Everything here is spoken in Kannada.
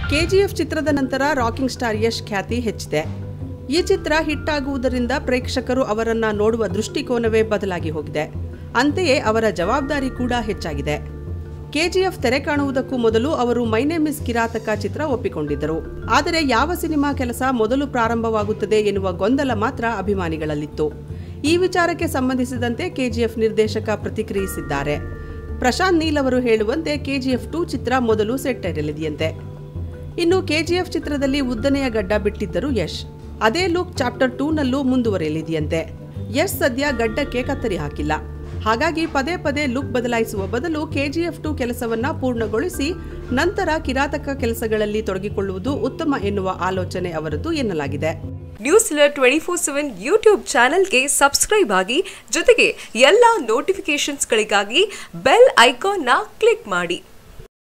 ಕೆಜಿಎಫ್ ಚಿತ್ರದ ನಂತರ ರಾಕಿಂಗ್ ಸ್ಟಾರ್ ಯಶ್ ಖ್ಯಾತಿ ಹೆಚ್ಚಿದೆ ಈ ಚಿತ್ರ ಹಿಟ್ ಆಗುವುದರಿಂದ ಪ್ರೇಕ್ಷಕರು ಅವರನ್ನ ನೋಡುವ ದೃಷ್ಟಿಕೋನವೇ ಬದಲಾಗಿ ಹೋಗಿದೆ ಅಂತೆಯೇ ಅವರ ಜವಾಬ್ದಾರಿ ಕೂಡ ಹೆಚ್ಚಾಗಿದೆ ಕೆಜಿಎಫ್ ತೆರೆ ಕಾಣುವುದಕ್ಕೂ ಮೊದಲು ಅವರು ಮೈನೆ ಮಿಸ್ ಕಿರಾತಕ ಚಿತ್ರ ಒಪ್ಪಿಕೊಂಡಿದ್ದರು ಆದರೆ ಯಾವ ಸಿನಿಮಾ ಕೆಲಸ ಮೊದಲು ಪ್ರಾರಂಭವಾಗುತ್ತದೆ ಎನ್ನುವ ಗೊಂದಲ ಮಾತ್ರ ಅಭಿಮಾನಿಗಳಲ್ಲಿತ್ತು ಈ ವಿಚಾರಕ್ಕೆ ಸಂಬಂಧಿಸಿದಂತೆ ಕೆಜಿಎಫ್ ನಿರ್ದೇಶಕ ಪ್ರತಿಕ್ರಿಯಿಸಿದ್ದಾರೆ ಪ್ರಶಾಂತ್ ನೀಲ್ ಅವರು ಹೇಳುವಂತೆ ಕೆಜಿಎಫ್ ಟೂ ಚಿತ್ರ ಮೊದಲು ಸೆಟ್ಟೇರಲಿದೆಯಂತೆ ಇನ್ನು ಕೆಜಿಎಫ್ ಚಿತ್ರದಲ್ಲಿ ಉದ್ದನೆಯ ಗಡ್ಡ ಬಿಟ್ಟಿದ್ದರು ಯಶ್ ಅದೇ ಲುಕ್ ಚಾಪ್ಟರ್ ಟೂನಲ್ಲೂ ಮುಂದುವರೆಯಲಿದೆಯಂತೆ ಯಶ್ ಸದ್ಯ ಗಡ್ಡಕ್ಕೆ ಕತ್ತರಿ ಹಾಕಿಲ್ಲ ಹಾಗಾಗಿ ಪದೇ ಪದೇ ಲುಕ್ ಬದಲಾಯಿಸುವ ಬದಲು ಕೆಜಿಎಫ್ ಟು ಕೆಲಸವನ್ನ ಪೂರ್ಣಗೊಳಿಸಿ ನಂತರ ಕಿರಾತಕ ಕೆಲಸಗಳಲ್ಲಿ ತೊಡಗಿಕೊಳ್ಳುವುದು ಉತ್ತಮ ಎನ್ನುವ ಆಲೋಚನೆ ಅವರದ್ದು ಎನ್ನಲಾಗಿದೆ news twenty four seven YouTube ಚಾನೆಲ್ಗೆ ಸಬ್ಸ್ಕ್ರೈಬ್ ಆಗಿ ಜೊತೆಗೆ ಎಲ್ಲ ನೋಟಿಫಿಕೇಶನ್ಸ್ಗಳಿಗಾಗಿ ಬೆಲ್ ಐಕಾನ್ನ ಕ್ಲಿಕ್ ಮಾಡಿ